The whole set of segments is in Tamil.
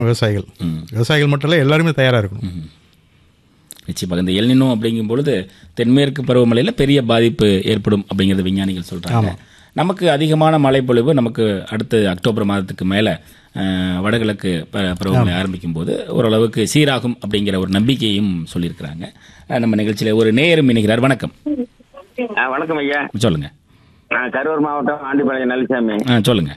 விவசாயிகள் விவசாயிகள் மட்டும் இல்லை எல்லாருமே தயாராக இருக்கணும் நிச்சயமாக இந்த எல்னினோ அப்படிங்கும் பொழுது தென்மேற்கு பருவமழையில் பெரிய பாதிப்பு ஏற்படும் அப்படிங்கிறது விஞ்ஞானிகள் சொல்கிறாங்க நமக்கு அதிகமான மழைப்பொழிவு நமக்கு அடுத்து அக்டோபர் மாதத்துக்கு மேலே வடகிழக்கு ப- பருவமழை ஆரம்பிக்கும் போது ஓரளவுக்கு சீராகும் அப்படிங்கிற ஒரு நம்பிக்கையும் சொல்லியிருக்கிறாங்க அஹ், நம்ம நிகழ்ச்சியில் ஒரு நேரம் இணைகிறார் வணக்கம் ஆ, வணக்கம் ஐயா சொல்லுங்க நான் கரூர் மாவட்டம் ஆண்டிப்பாளையம் நல்லசாமி ஆ சொல்லுங்க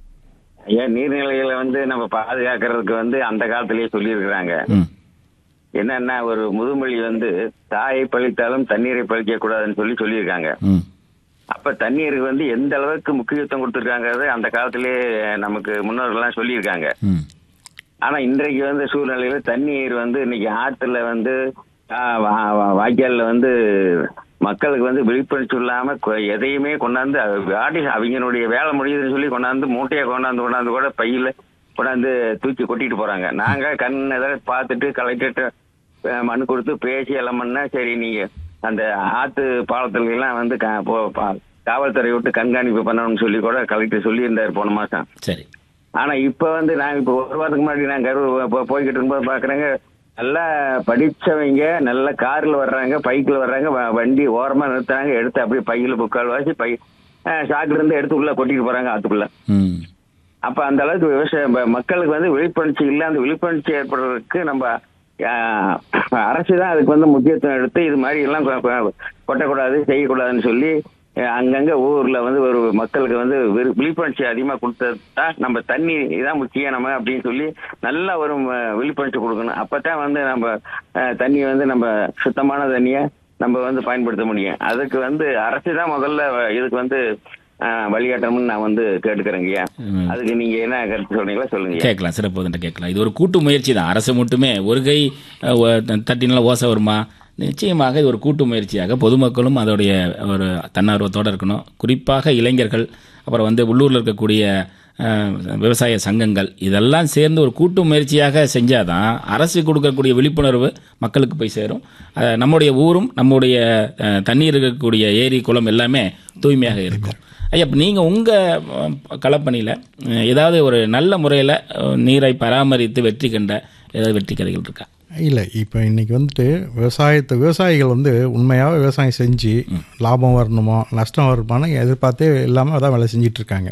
ஐயா நீர்நிலைகளை வந்து நம்ம பாதுகாக்கிறதுக்கு வந்து அந்த காலத்திலேயே சொல்லியிருக்கிறாங்க ம் என்னன்னா ஒரு முதுமொழி வந்து தாயை பழித்தாலும் தண்ணீரை பழிக்க கூடாதுன்னு சொல்லி சொல்லியிருக்காங்க ம் அப்ப தண்ணீருக்கு வந்து எந்த அளவுக்கு முக்கியத்துவம் கொடுத்துருக்காங்கிறது அந்த காலத்திலேயே நமக்கு முன்னோர்கள்லாம் சொல்லியிருக்காங்க ம் ஆனா இன்றைக்கு வந்து சூழ்நிலையில தண்ணீர் வந்து இன்னைக்கு ஆத்துல வந்து ஆ, வா- வா- வாய்க்கால்ல வந்து மக்களுக்கு வந்து விழிப்புணர்ச்சி இல்லாம கொ- எதையுமே கொண்டாந்து அது வாடி அவங்களுடைய வேலை முடியுதுன்னு சொல்லி கொண்டாந்து மூட்டையை கொண்டாந்து கொண்டாந்து கூட பையில கொண்டாந்து தூக்கி கொட்டிட்டு போறாங்க நாங்க கண் எதாவது பார்த்துட்டு கலெக்டர்கிட்ட மனு கொடுத்து பேசி எல்லாம் பண்ணா சரி நீங்க அந்த ஆத்து பாலத்துல எல்லாம் வந்து க- போ- பா- காவல்துறை விட்டு கண்காணிப்பு பண்ணணும்னு சொல்லி கூட கலெக்டர் சொல்லியிருந்தார் போன மாசம் சரி ஆனா இப்ப வந்து நாங்க இப்ப ஒரு வாரத்துக்கு முன்னாடி நான் கரூர் போ- போய்கிட்டு இருக்கும்போது பாக்குறேங்க நல்லா படிச்சவங்க நல்ல கார்ல வர்றாங்க பைக்ல வர்றாங்க வ- வண்டி ஓரமா நிறுத்துறாங்க எடுத்து அப்படியே பையில முக்கால் வாசி பை சாக்குல இருந்து எடுத்து உள்ள கொட்டிட்டு போறாங்க ஆத்துக்குள்ள ம் அப்ப அந்த அளவுக்கு விவசாயம் ப- மக்களுக்கு வந்து விழிப்புணர்ச்சி இல்ல அந்த விழிப்புணர்ச்சி ஏற்படுறதுக்கு நம்ம ஆஹ், அரசு தான் அதுக்கு வந்து முக்கியத்துவம் எடுத்து இது மாதிரி எல்லாம் கொ- கொ- கொட்டக்கூடாது செய்யக்கூடாதுன்னு சொல்லி அஹ், அங்கங்க ஊர்ல வந்து ஒரு மக்களுக்கு வந்து விரு- விழிப்புணர்ச்சி அதிகமா கொடுத்தது தான் நம்ம தண்ணி இதான் முக்கியம் நம்ம அப்படின்னு சொல்லி நல்ல ஒரு ம- விழிப்புணர்ச்சி கொடுக்கணும் அப்பதான் வந்து நம்ம அஹ், தண்ணி வந்து நம்ம சுத்தமான தண்ணியை நம்ம வந்து பயன்படுத்த முடியும் அதுக்கு வந்து அரசு தான் முதல்ல இதுக்கு வந்து ஆஹ், வழிகாட்டணும்னு நான் வந்து கேட்டுக்கிறேங்கய்யா ம். அதுக்கு நீங்க என்ன கருத்து சொல்றீங்களா சொல்லுங்க கேட்கலாம் சிறப்பு வந்துட்டு கேட்கலாம் இது ஒரு கூட்டு முயற்சி தான் அரசு மட்டுமே ஒரு கை அஹ், ஒ- தட்டினால ஓசை வருமா நிச்சயமாக இது ஒரு கூட்டு முயற்சியாக பொதுமக்களும் அதோடைய ஒரு தன்னார்வத்தோடு இருக்கணும் குறிப்பாக இளைஞர்கள் அப்புறம் வந்து உள்ளூரில் இருக்கக்கூடிய அஹ், விவசாய சங்கங்கள் இதெல்லாம் சேர்ந்து ஒரு கூட்டு முயற்சியாக செஞ்சாதான் அரசு கொடுக்கக்கூடிய விழிப்புணர்வு மக்களுக்கு போய் சேரும் அஹ், நம்முடைய ஊரும் நம்முடைய அஹ், தண்ணீர் இருக்கக்கூடிய ஏரி குளம் எல்லாமே தூய்மையாக இருக்கும் ஐயா இப்போ நீங்கள் உங்கள் களப்பணியில் ஏதாவது ஒரு நல்ல முறையில் நீரை பராமரித்து வெற்றி கண்ட ஏதாவது வெற்றி கதைகள் இருக்கா இல்லை இப்போ இன்னைக்கு வந்துட்டு விவசாயத்தை விவசாயிகள் வந்து உண்மையாக விவசாயம் செஞ்சு லாபம் வரணுமோ நஷ்டம் வருமானு எதிர்பார்த்தே இல்லாமல் அதான் வேலை செஞ்சிட்டு இருக்காங்க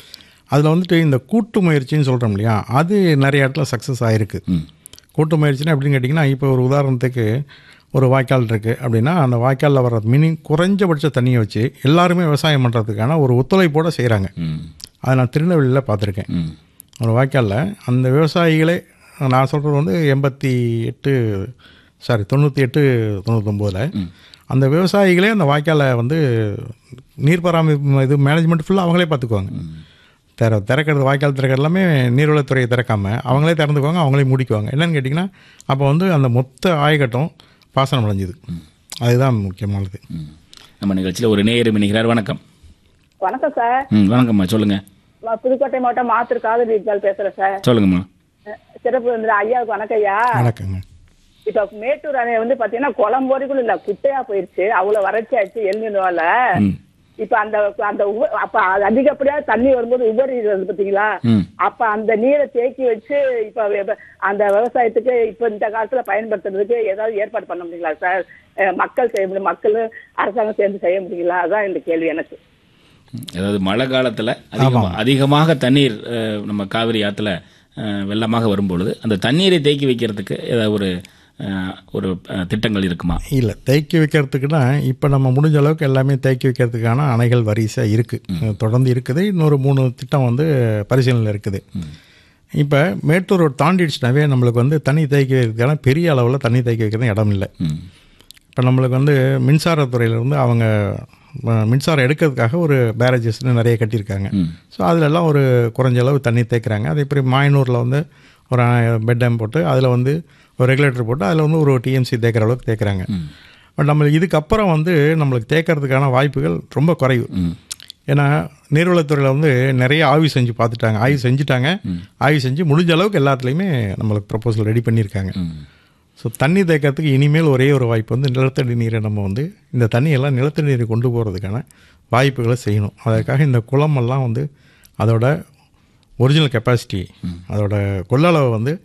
அதில் வந்துட்டு இந்த கூட்டு முயற்சின்னு சொல்கிறோம் இல்லையா அது நிறைய இடத்துல சக்ஸஸ் ஆகிருக்கு கூட்டு முயற்சினா எப்படின்னு கேட்டிங்கன்னா இப்போ ஒரு உதாரணத்துக்கு ஒரு வாய்க்கால் இருக்குது அப்படின்னா அந்த வாய்க்காலில் வர்ற மினி குறைஞ்சபட்ச தண்ணியை வச்சு எல்லாருமே விவசாயம் பண்ணுறதுக்கான ஒரு ஒத்துழைப்போடு செய்கிறாங்க ம் அதை நான் திருநெல்வேலியில் பார்த்துருக்கேன் ம் ஒரு வாய்க்காலில் அந்த விவசாயிகளே நான் சொல்கிறது வந்து எண்பத்தி எட்டு சாரி தொண்ணூற்றி எட்டு தொண்ணூத்தொம்போதில் அந்த விவசாயிகளே அந்த வாய்க்காலை வந்து நீர் பராமரிப்பு இது மேனேஜ்மெண்ட் ஃபுல்லாக அவங்களே பார்த்துக்குவாங்க திற திறக்கிறது வாய்க்கால் திறக்கிறது எல்லாமே நீர்வளத்துறையை திறக்காம அவங்களே திறந்துக்குவாங்க அவங்களே மூடிக்குவாங்க என்னன்னு கேட்டிங்கன்னா அப்போ வந்து அந்த மொத்த ஆயக்கட்டம் பாசனம் அடைஞ்சுது அதுதான் முக்கியமானது ம் நம்ம நிகழ்ச்சியில் ஒரு நேயர் இணைகிறார் வணக்கம் வணக்கம் சார் ம் வணக்கம்மா சொல்லுங்கள் நான் புதுக்கோட்டை மாவட்டம் மாத்தூர் காதல் இக்பால் பேசுறேன் சார் சொல்லுங்கம்மா அஹ் சிறப்பு வந்து ஐயாவுக்கு வணக்கம் ஐயா வணக்கங்க இப்ப மேட்டூர் அணை வந்து பாத்தீங்கன்னா குளம் வரைக்கும் இல்ல குட்டையா போயிருச்சு அவ்வளவு வறட்சி ஆயிடுச்சு எல்நினோல ம் இப்ப அந்த அந்த உப- அப்ப அது அதிகப்படியா தண்ணி வரும்போது உபரி வருது பாத்தீங்களா ம் அப்ப அந்த நீரை தேக்கி வச்சு இப்ப வெ- அந்த விவசாயத்துக்கு இப்ப இந்த காலத்துல பயன்படுத்துறதுக்கு ஏதாவது ஏற்பாடு பண்ண முடியுங்களா சார் அஹ் மக்கள் செய்ய முடியும் மக்களும் அரசாங்கம் சேர்ந்து செய்ய முடியுங்களா அதான் இந்த கேள்வி எனக்கு அதாவது மழை காலத்தில் அதிகமாக அதிகமாக தண்ணீர் அஹ், நம்ம காவிரி ஆற்றுல வெள்ளமாக வரும்பொழுது அந்த தண்ணீரை தேக்கி வைக்கிறதுக்கு ஏதாவது ஒரு அஹ், ஒரு அஹ், திட்டங்கள் இருக்குமா இல்லை தேக்கி வைக்கிறதுக்குன்னா இப்போ நம்ம முடிஞ்ச அளவுக்கு எல்லாமே தேக்கி வைக்கிறதுக்கான அணைகள் வரிசையாக இருக்குது தொடர்ந்து இருக்குது இன்னொரு மூணு திட்டம் வந்து பரிசீலனையில் இருக்குது இப்போ மேட்டூர் ரோடு தாண்டிடுச்சுனாவே நம்மளுக்கு வந்து தண்ணி தேக்கி வைக்கிறதுக்கான பெரிய அளவில் தண்ணி தேக்கி வைக்கிறது இடம் இல்லை ம் இப்போ நம்மளுக்கு வந்து மின்சாரத்துறையிலேருந்து அவங்க அஹ், மின்சாரம் எடுக்கிறதுக்காக ஒரு பேரேஜஸ்னு நிறைய கட்டியிருக்காங்க ம் ஸோ அதிலெல்லாம் ஒரு குறைஞ்ச அளவு தண்ணி தேய்க்கிறாங்க அதே மாதிரி மாயனூரில் வந்து ஒரு பெட் டேம் போட்டு அதில் வந்து ஒரு ரெகுலேட்டர் போட்டு அதில் வந்து ஒரு டிஎம்சி தேய்க்கிற அளவுக்கு தேய்க்கிறாங்க பட் நம்ம இதுக்கப்புறம் வந்து நம்மளுக்கு தேய்க்கிறதுக்கான வாய்ப்புகள் ரொம்ப குறைவு ம் ஏன்னா நீர்வளத்துறையில் வந்து நிறைய ஆய்வு செஞ்சு பார்த்துட்டாங்க ஆய்வு செஞ்சுட்டாங்க ஆய்வு செஞ்சு முடிஞ்ச அளவுக்கு எல்லாத்துலேயுமே நம்மளுக்கு ப்ரப்போசல் ரெடி பண்ணியிருக்காங்க ம் ஸோ தண்ணி தேக்கிறதுக்கு இனிமேல் ஒரே ஒரு வாய்ப்பு வந்து நிலத்தடி நீரை நம்ம வந்து இந்த தண்ணியெல்லாம் நிலத்தடி நீரை கொண்டு போகிறதுக்கான வாய்ப்புகளை செய்யணும் அதற்காக இந்த குளமெல்லாம் வந்து அதோட ஒரிஜினல் கெப்பாசிட்டி அதோட கொள்ளளவை வந்து